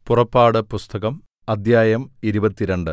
പുറപ്പാട് പുസ്തകം അദ്ധ്യായം ഇരുപത്തിരണ്ട്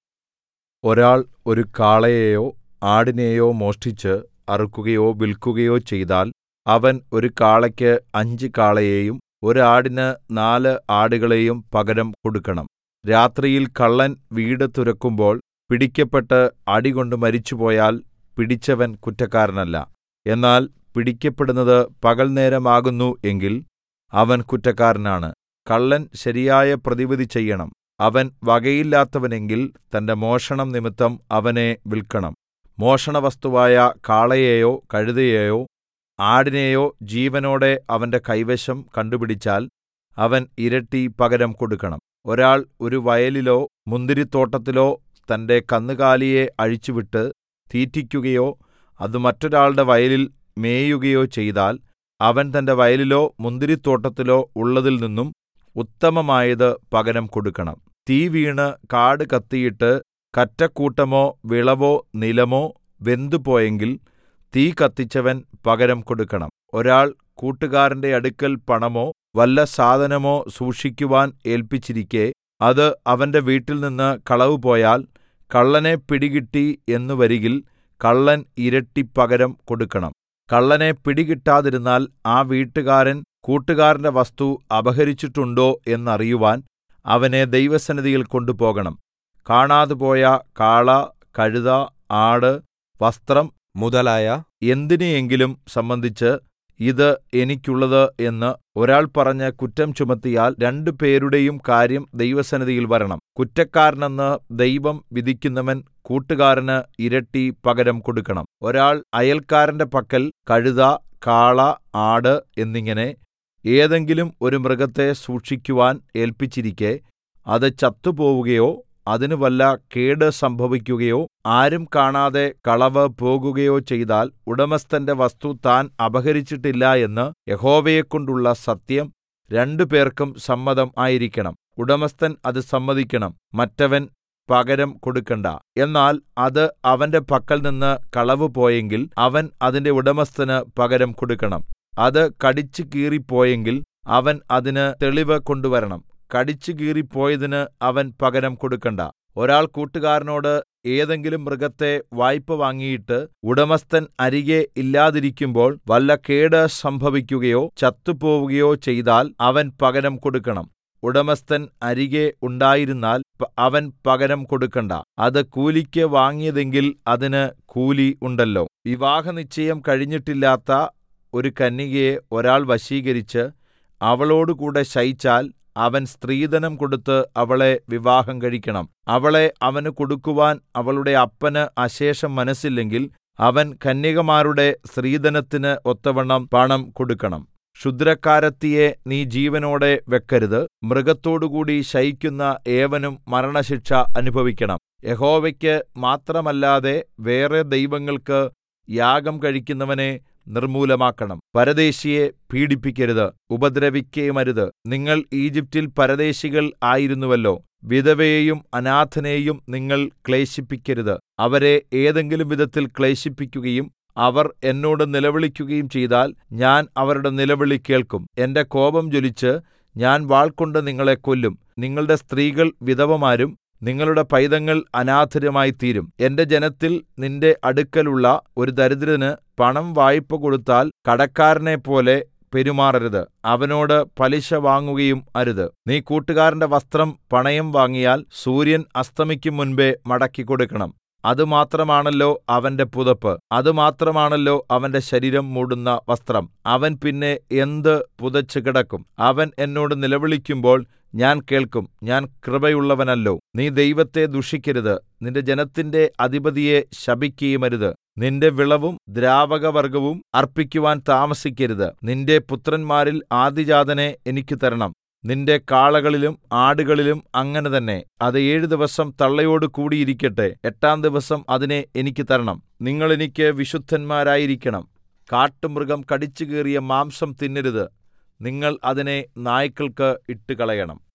ഒരാൾ ഒരു കാളയെയോ ആടിനെയോ മോഷ്ടിച്ച് അറുക്കുകയോ വിൽക്കുകയോ ചെയ്താൽ അവൻ ഒരു കാളയ്ക്ക് അഞ്ച് കാളയെയും ഒരു ആടിന് നാല് ആടുകളെയും പകരം കൊടുക്കണം രാത്രിയിൽ കള്ളൻ വീട് തുരക്കുമ്പോൾ പിടിക്കപ്പെട്ട് അടികൊണ്ട് മരിച്ചുപോയാൽ പിടിച്ചവൻ കുറ്റക്കാരനല്ല എന്നാൽ പിടിക്കപ്പെടുന്നത് പകൽനേരമാകുന്നു എങ്കിൽ അവൻ കുറ്റക്കാരനാണ് കള്ളൻ ശരിയായ പ്രതിവിധി ചെയ്യണം അവൻ വകയില്ലാത്തവനെങ്കിൽ തന്റെ മോഷണം നിമിത്തം അവനെ വിൽക്കണം മോഷണവസ്തുവായ കാളയെയോ കഴുതയെയോ ആടിനെയോ ജീവനോടെ അവന്റെ കൈവശം കണ്ടുപിടിച്ചാൽ അവൻ ഇരട്ടി പകരം കൊടുക്കണം ഒരാൾ ഒരു വയലിലോ മുന്തിരിത്തോട്ടത്തിലോ തന്റെ കന്നുകാലിയെ അഴിച്ചുവിട്ട് തീറ്റിക്കുകയോ അത് മറ്റൊരാളുടെ വയലിൽ മേയുകയോ ചെയ്താൽ അവൻ തന്റെ വയലിലോ മുന്തിരിത്തോട്ടത്തിലോ ഉള്ളതിൽനിന്നും ഉത്തമമായത് പകരം കൊടുക്കണം തീ വീണ് കാട് കത്തിയിട്ട് കറ്റക്കൂട്ടമോ വിളവോ നിലമോ വെന്തുപോയെങ്കിൽ തീ കത്തിച്ചവൻ പകരം കൊടുക്കണം ഒരാൾ കൂട്ടുകാരന്റെ അടുക്കൽ പണമോ വല്ല സാധനമോ സൂക്ഷിക്കുവാൻ ഏല്പിച്ചിരിക്കെ അത് അവന്റെ വീട്ടിൽനിന്ന് കളവ് പോയാൽ കള്ളനെ പിടികിട്ടി എന്ന് വരികിൽ കള്ളൻ ഇരട്ടി പകരം കൊടുക്കണം കള്ളനെ പിടികിട്ടാതിരുന്നാൽ ആ വീട്ടുകാരൻ കൂട്ടുകാരന്റെ വസ്തു അപഹരിച്ചിട്ടുണ്ടോ എന്നറിയുവാൻ അവനെ ദൈവസന്നിധിയിൽ കൊണ്ടുപോകണം കാണാതെപോയ കാള കഴുത ആട് വസ്ത്രം മുതലായ എന്തിനെയെങ്കിലും സംബന്ധിച്ച് ഇത് എനിക്കുള്ളത് എന്ന് ഒരാൾ പറഞ്ഞ് കുറ്റം ചുമത്തിയാൽ രണ്ടുപേരുടെയും കാര്യം ദൈവസന്നിധിയിൽ വരണം കുറ്റക്കാരനെന്ന് ദൈവം വിധിക്കുന്നവൻ കൂട്ടുകാരന് ഇരട്ടി പകരം കൊടുക്കണം ഒരാൾ അയൽക്കാരന്റെ പക്കൽ കഴുത കാള ആട് എന്നിങ്ങനെ ഏതെങ്കിലും ഒരു മൃഗത്തെ സൂക്ഷിക്കുവാൻ ഏല്പിച്ചിരിക്കെ അത് ചത്തുപോവുകയോ അതിന് വല്ല കേട് സംഭവിക്കുകയോ ആരും കാണാതെ കളവ് പോകുകയോ ചെയ്താൽ ഉടമസ്ഥന്റെ വസ്തു താൻ അപഹരിച്ചിട്ടില്ല എന്ന് യഹോവയെക്കൊണ്ടുള്ള സത്യം രണ്ടുപേർക്കും സമ്മതം ആയിരിക്കണം ഉടമസ്ഥൻ അത് സമ്മതിക്കണം മറ്റവൻ പകരം കൊടുക്കണ്ട എന്നാൽ അത് അവന്റെ പക്കൽ നിന്ന് കളവ് പോയെങ്കിൽ അവൻ അതിന്റെ ഉടമസ്ഥന് പകരം കൊടുക്കണം അത് കടിച്ചു കീറിപ്പോയെങ്കിൽ അവൻ അതിന് തെളിവ് കൊണ്ടുവരണം കടിച്ചു കീറിപ്പോയതിന് അവൻ പകരം കൊടുക്കണ്ട ഒരാൾ കൂട്ടുകാരനോട് ഏതെങ്കിലും മൃഗത്തെ വായ്പ വാങ്ങിയിട്ട് ഉടമസ്ഥൻ അരികെ ഇല്ലാതിരിക്കുമ്പോൾ വല്ല കേട് സംഭവിക്കുകയോ ചത്തുപോവുകയോ ചെയ്താൽ അവൻ പകരം കൊടുക്കണം ഉടമസ്ഥൻ അരികെ ഉണ്ടായിരുന്നാൽ അവൻ പകരം കൊടുക്കണ്ട അത് കൂലിക്ക് വാങ്ങിയതെങ്കിൽ അതിന് കൂലി ഉണ്ടല്ലോ വിവാഹനിശ്ചയം കഴിഞ്ഞിട്ടില്ലാത്ത ഒരു കന്യകയെ ഒരാൾ വശീകരിച്ച് അവളോടുകൂടെ ശയിച്ചാൽ അവൻ സ്ത്രീധനം കൊടുത്ത് അവളെ വിവാഹം കഴിക്കണം അവളെ അവന് കൊടുക്കുവാൻ അവളുടെ അപ്പന് അശേഷം മനസ്സില്ലെങ്കിൽ അവൻ കന്യകമാരുടെ സ്ത്രീധനത്തിന് ഒത്തവണ്ണം പണം കൊടുക്കണം ക്ഷുദ്രക്കാരത്തിയെ നീ ജീവനോടെ വെക്കരുത് മൃഗത്തോടുകൂടി ശയിക്കുന്ന ഏവനും മരണശിക്ഷ അനുഭവിക്കണം യഹോവയ്ക്ക് മാത്രമല്ലാതെ വേറെ ദൈവങ്ങൾക്ക് യാഗം കഴിക്കുന്നവനെ നിർമൂലമാക്കണം പരദേശിയെ പീഡിപ്പിക്കരുത് ഉപദ്രവിക്കുകയുമരുത് നിങ്ങൾ ഈജിപ്റ്റിൽ പരദേശികൾ ആയിരുന്നുവല്ലോ വിധവയെയും അനാഥനെയും നിങ്ങൾ ക്ലേശിപ്പിക്കരുത് അവരെ ഏതെങ്കിലും വിധത്തിൽ ക്ലേശിപ്പിക്കുകയും അവർ എന്നോട് നിലവിളിക്കുകയും ചെയ്താൽ ഞാൻ അവരുടെ നിലവിളി കേൾക്കും എന്റെ കോപം ജ്വലിച്ച് ഞാൻ വാൾകൊണ്ട് നിങ്ങളെ കൊല്ലും നിങ്ങളുടെ സ്ത്രീകൾ വിധവമാരും നിങ്ങളുടെ പൈതങ്ങൾ അനാഥരുമായിത്തീരും എന്റെ ജനത്തിൽ നിന്റെ അടുക്കലുള്ള ഒരു ദരിദ്രന് പണം വായ്പ കൊടുത്താൽ കടക്കാരനെപ്പോലെ പെരുമാറരുത് അവനോട് പലിശ വാങ്ങുകയും അരുത് നീ കൂട്ടുകാരന്റെ വസ്ത്രം പണയം വാങ്ങിയാൽ സൂര്യൻ അസ്തമിക്കും മുൻപേ മടക്കി കൊടുക്കണം അതുമാത്രമാണല്ലോ അവന്റെ പുതപ്പ് അതുമാത്രമാണല്ലോ അവന്റെ ശരീരം മൂടുന്ന വസ്ത്രം അവൻ പിന്നെ എന്ത് പുതച്ചു കിടക്കും അവൻ എന്നോട് നിലവിളിക്കുമ്പോൾ ഞാൻ കേൾക്കും ഞാൻ കൃപയുള്ളവനല്ലോ നീ ദൈവത്തെ ദുഷിക്കരുത് നിന്റെ ജനത്തിന്റെ അധിപതിയെ ശപിക്കുകയുമരുത് നിന്റെ വിളവും ദ്രാവകവർഗവും അർപ്പിക്കുവാൻ താമസിക്കരുത് നിന്റെ പുത്രന്മാരിൽ ആദിജാതനെ എനിക്ക് തരണം നിന്റെ കാളകളിലും ആടുകളിലും അങ്ങനെ തന്നെ അത് ഏഴു ദിവസം തള്ളയോട് കൂടിയിരിക്കട്ടെ എട്ടാം ദിവസം അതിനെ എനിക്ക് തരണം നിങ്ങൾ എനിക്ക് വിശുദ്ധന്മാരായിരിക്കണം കാട്ടുമൃഗം കടിച്ചുകീറിയ മാംസം തിന്നരുത് നിങ്ങൾ അതിനെ നായ്ക്കൾക്ക് ഇട്ടുകളയണം